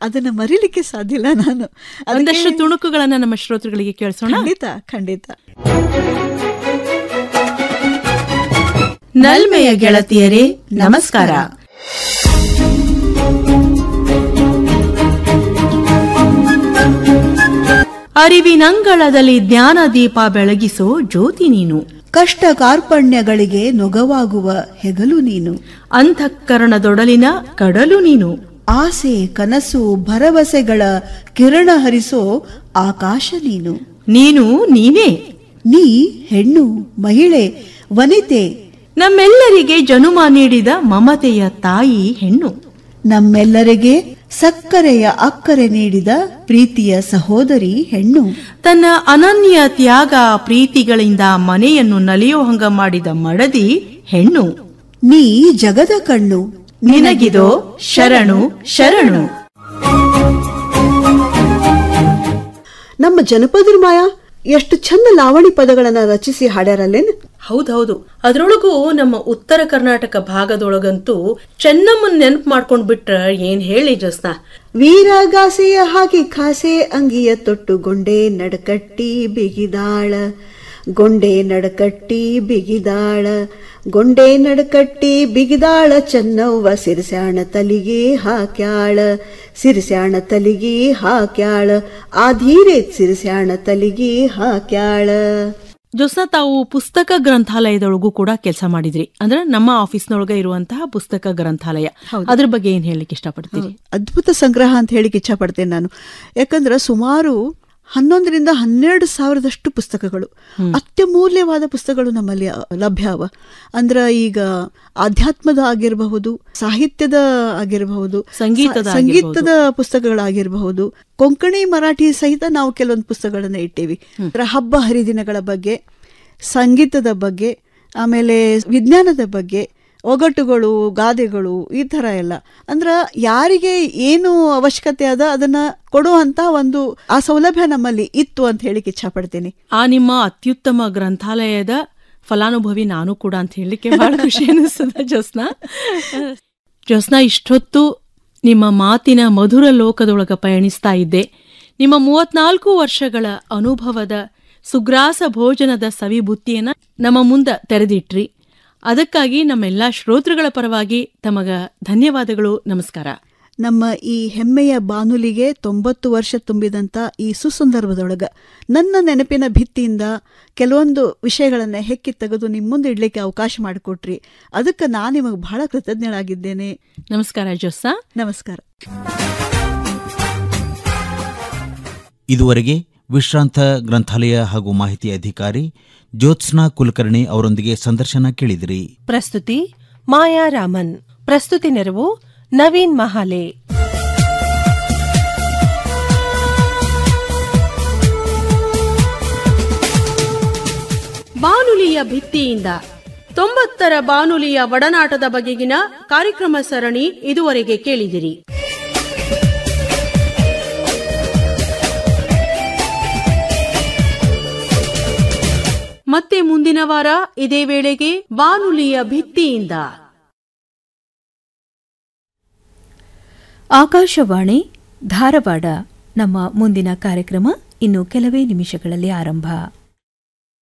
ಅದನ್ನ ಮರಿಲಿಕ್ಕೆ ಸಾಧ್ಯ ಇಲ್ಲ ನಾನು ಅದಕ್ಕೆ- ಒಂದಷ್ಟು ತುಣುಕುಗಳನ್ನ ನಮ್ಮ ಶ್ರೋತೃಗಳಿಗೆ ಕೇಳಿಸೋಣ ಖಂಡಿತ ಖಂಡಿತ ನಲ್ಮೆಯ ಗೆಳತಿಯರೇ ನಮಸ್ಕಾರ ಅರಿವಿನಂಗಳದಲ್ಲಿ ಜ್ಞಾನ ದೀಪ ಬೆಳಗಿಸೋ ಜ್ಯೋತಿ ನೀನು ಕಷ್ಟ ಕಾರ್ಪಣ್ಯಗಳಿಗೆ ನೊಗವಾಗುವ ಹೆಗಲು ನೀನು ಅಂತಃಕರಣದೊಡಲಿನ ಕಡಲು ನೀನು ಆಸೆ ಕನಸು ಭರವಸೆಗಳ ಕಿರಣ ಹರಿಸೋ ಆಕಾಶ ನೀನು ನೀನು ನೀನೇ ನೀ ಹೆಣ್ಣು ಮಹಿಳೆ ವನಿತೆ ನಮ್ಮೆಲ್ಲರಿಗೆ ಜನುಮ ನೀಡಿದ ಮಮತೆಯ ತಾಯಿ ಹೆಣ್ಣು ನಮ್ಮೆಲ್ಲರಿಗೆ ಸಕ್ಕರೆಯ ಅಕ್ಕರೆ ನೀಡಿದ ಪ್ರೀತಿಯ ಸಹೋದರಿ ಹೆಣ್ಣು ತನ್ನ ಅನನ್ಯ ತ್ಯಾಗ ಪ್ರೀತಿಗಳಿಂದ ಮನೆಯನ್ನು ನಲಿಯೋ ಹಂಗ ಮಾಡಿದ ಮಡದಿ ಹೆಣ್ಣು ನೀ ಜಗದ ಕಣ್ಣು ನಿನಗಿದೋ ಶರಣು ಶರಣು ನಮ್ಮ ಜನಪದರ ಮಾಯ ಎಷ್ಟು ಚಂದ ಲಾವಣಿ ಪದಗಳನ್ನ ರಚಿಸಿ ಹಾಡ್ಯಾರಲ್ಲೇನ್ ಹೌದೌದು ಅದ್ರೊಳಗೂ ನಮ್ಮ ಉತ್ತರ ಕರ್ನಾಟಕ ಭಾಗದೊಳಗಂತೂ ಚೆನ್ನಮ್ಮನ್ ನೆನಪು ಮಾಡ್ಕೊಂಡ್ ಬಿಟ್ರ ಏನ್ ಹೇಳಿ ಜಸ್ನ ವೀರಗಾಸೆಯ ಹಾಕಿ ಖಾಸೆ ಅಂಗಿಯ ತೊಟ್ಟು ಗೊಂಡೆ ನಡಕಟ್ಟಿ ಬಿಗಿದಾಳ ಗೊಂಡೆ ನಡಕಟ್ಟಿ ಬಿಗಿದಾಳ ಗೊಂಡೆ ನಡಕಟ್ಟಿ ಬಿಗಿದಾಳ ಚೆನ್ನವ್ವ ಸಿರಿಸ್ಯಾಣ ತಲಿಗೆ ಹಾಕ್ಯಾಳ ಸಿರಿಸ್ಯಾಣ ತಲಿಗೆ ಹಾಕ್ಯಾಳ ಆಧೀರೆ ಸಿರಿಸ್ಯಾಣ ತಲಿಗೆ ಹಾಕ್ಯಾಳ ಜೋಸ್ನ ತಾವು ಪುಸ್ತಕ ಗ್ರಂಥಾಲಯದೊಳಗೂ ಕೂಡ ಕೆಲಸ ಮಾಡಿದ್ರಿ ಅಂದ್ರೆ ನಮ್ಮ ಆಫೀಸ್ನೊಳಗ ಇರುವಂತಹ ಪುಸ್ತಕ ಗ್ರಂಥಾಲಯ ಅದ್ರ ಬಗ್ಗೆ ಏನ್ ಹೇಳಲಿಕ್ಕೆ ಇಷ್ಟಪಡ್ತೀರಿ ಅದ್ಭುತ ಸಂಗ್ರಹ ಅಂತ ಹೇಳಿಕ್ಕೆ ಇಚ್ಛ ಪಡ್ತೇನೆ ನಾನು ಯಾಕಂದ್ರೆ ಸುಮಾರು ಹನ್ನೊಂದರಿಂದ ಹನ್ನೆರಡು ಸಾವಿರದಷ್ಟು ಪುಸ್ತಕಗಳು ಅತ್ಯಮೂಲ್ಯವಾದ ಪುಸ್ತಕಗಳು ನಮ್ಮಲ್ಲಿ ಅ- ಲಭ್ಯ ಅವ ಅಂದ್ರ ಈಗ ಆಧ್ಯಾತ್ಮದ ಆಗಿರಬಹುದು ಸಾಹಿತ್ಯದ ಆಗಿರಬಹುದು ಸಂಗೀತದ ಸ- ಸಂಗೀತದ ಪುಸ್ತಕಗಳಾಗಿರಬಹುದು ಕೊಂಕಣಿ ಮರಾಠಿ ಸಹಿತ ನಾವು ಕೆಲವೊಂದು ಪುಸ್ತಕಗಳನ್ನ ಇಟ್ಟೇವಿ ಅಂದ್ರೆ ಹಬ್ಬ ಹರಿದಿನಗಳ ಬಗ್ಗೆ ಸಂಗೀತದ ಬಗ್ಗೆ ಆಮೇಲೆ ವಿಜ್ಞಾನದ ಬಗ್ಗೆ ಒಗಟುಗಳು ಗಾದೆಗಳು ಈ ಥರ ಎಲ್ಲ ಅಂದ್ರ ಯಾರಿಗೆ ಏನು ಅವಶ್ಯಕತೆ ಅದ ಅದನ್ನ ಕೊಡುವಂತ ಒಂದು ಆ ಸೌಲಭ್ಯ ನಮ್ಮಲ್ಲಿ ಇತ್ತು ಅಂತ ಹೇಳಿಕ್ಕೆ ಇಚ್ಛ ಪಡ್ತೀನಿ ಆ ನಿಮ್ಮ ಅತ್ಯುತ್ತಮ ಗ್ರಂಥಾಲಯದ ಫಲಾನುಭವಿ ನಾನು ಕೂಡ ಅಂತ ಹೇಳಲಿಕ್ಕೆ ಬಹಳ ಖುಷಿ ಅನಿಸ್ತದ ಜೋಸ್ನಾ ಜೋಸ್ನಾ ಇಷ್ಟೊತ್ತು ನಿಮ್ಮ ಮಾತಿನ ಮಧುರ ಲೋಕದೊಳಗ ಪಯಣಿಸ್ತಾ ಇದ್ದೆ ನಿಮ್ಮ ಮೂವತ್ನಾಲ್ಕು ವರ್ಷಗಳ ಅನುಭವದ ಸುಗ್ರಾಸ ಭೋಜನದ ಸವಿಬುತ್ತಿಯನ್ನ ನಮ್ಮ ಮುಂದ ತೆರೆದಿಟ್ರಿ ಅದಕ್ಕಾಗಿ ನಮ್ಮೆಲ್ಲ ಶ್ರೋತೃಗಳ ಪರವಾಗಿ ತಮಗ ಧನ್ಯವಾದಗಳು ನಮಸ್ಕಾರ ನಮ್ಮ ಈ ಹೆಮ್ಮೆಯ ಬಾನುಲಿಗೆ ತೊಂಬತ್ತು ವರ್ಷ ತುಂಬಿದಂತ ಈ ಸುಸಂದರ್ಭದೊಳಗ ನನ್ನ ನೆನಪಿನ ಭಿತ್ತಿಯಿಂದ ಕೆಲವೊಂದು ವಿಷಯಗಳನ್ನ ಹೆಕ್ಕಿ ತೆಗೆದು ನಿಮ್ಮ ಮುಂದೆ ಇಡ್ಲಿಕ್ಕೆ ಅವಕಾಶ ಮಾಡಿಕೊಟ್ರಿ ಅದಕ್ಕೆ ನಾನು ನಿಮಗೆ ಬಹಳ ಕೃತಜ್ಞಳಾಗಿದ್ದೇನೆ ನಮಸ್ಕಾರ ಜೋಸ್ಸಾ ನಮಸ್ಕಾರ ಇದುವರೆಗೆ ವಿಶ್ರಾಂತ ಗ್ರಂಥಾಲಯ ಹಾಗೂ ಮಾಹಿತಿ ಅಧಿಕಾರಿ ಜ್ಯೋತ್ಸ್ನಾ ಕುಲಕರ್ಣಿ ಅವರೊಂದಿಗೆ ಸಂದರ್ಶನ ಕೇಳಿದಿರಿ ಪ್ರಸ್ತುತಿ ಮಾಯಾ ರಾಮನ್ ಪ್ರಸ್ತುತಿ ನೆರವು ನವೀನ್ ಮಹಾಲೆ ಬಾನುಲಿಯ ಭಿತ್ತಿಯಿಂದ ತೊಂಬತ್ತರ ಬಾನುಲಿಯ ಒಡನಾಟದ ಬಗೆಗಿನ ಕಾರ್ಯಕ್ರಮ ಸರಣಿ ಇದುವರೆಗೆ ಕೇಳಿದಿರಿ ಮತ್ತೆ ಮುಂದಿನ ವಾರ ಇದೇ ವೇಳೆಗೆ ಬಾನುಲಿಯ ಭಿತ್ತಿಯಿಂದ ಆಕಾಶವಾಣಿ ಧಾರವಾಡ ನಮ್ಮ ಮುಂದಿನ ಕಾರ್ಯಕ್ರಮ ಇನ್ನು ಕೆಲವೇ ನಿಮಿಷಗಳಲ್ಲಿ ಆರಂಭ